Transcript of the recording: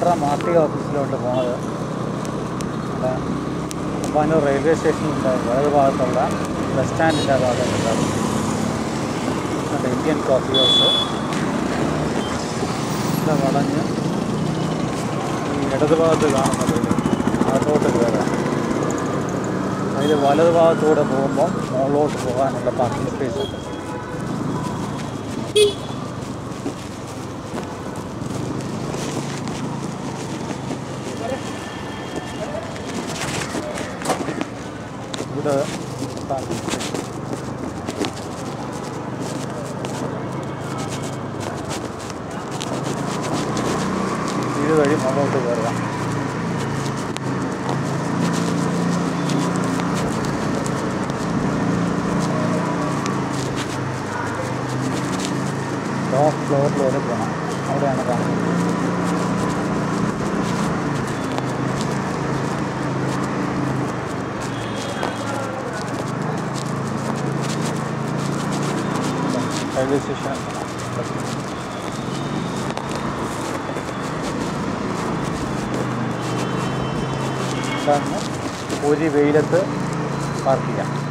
ട്രിവാൻഡ്ര R T ഓഫീസിലോട്ട് പോണത് അവിടെ കുമ്പാനൂർ railway സ്റ്റേഷനിൻ്റെ വലത് ഭാഗത്തുള്ള ബസ് സ്റ്റാൻഡിൻ്റെ ഭാഗത്തുള്ള ഇന്ത്യൻ കോഫി ഹൗസ് ഇവിടെ വളഞ്ഞ് ഈ ഇടത് ഭാഗത്ത് കാണുന്നത് അകത്തോട്ട് കയറാം അതിൽ വലത് ഭാഗത്തൂടെ പോകുമ്പോൾ മുകളിലോട്ട് പോകാനുള്ള പാർക്കിംഗ് സ്പേസ് ഉണ്ട് ഇവിടെ പാർക്കിംഗ് സ്പേസ് ഇതുവഴി മുകളിലോട്ട് കയറാം ടോപ്പ് ഫ്ലോറിൽ വരെ പോകണം അവിടെയാണ് കാണുന്നത് റെയിൽവേ സ്റ്റേഷൻ ഒരു വെയിലത്ത് പാർക്ക് ചെയ്യാം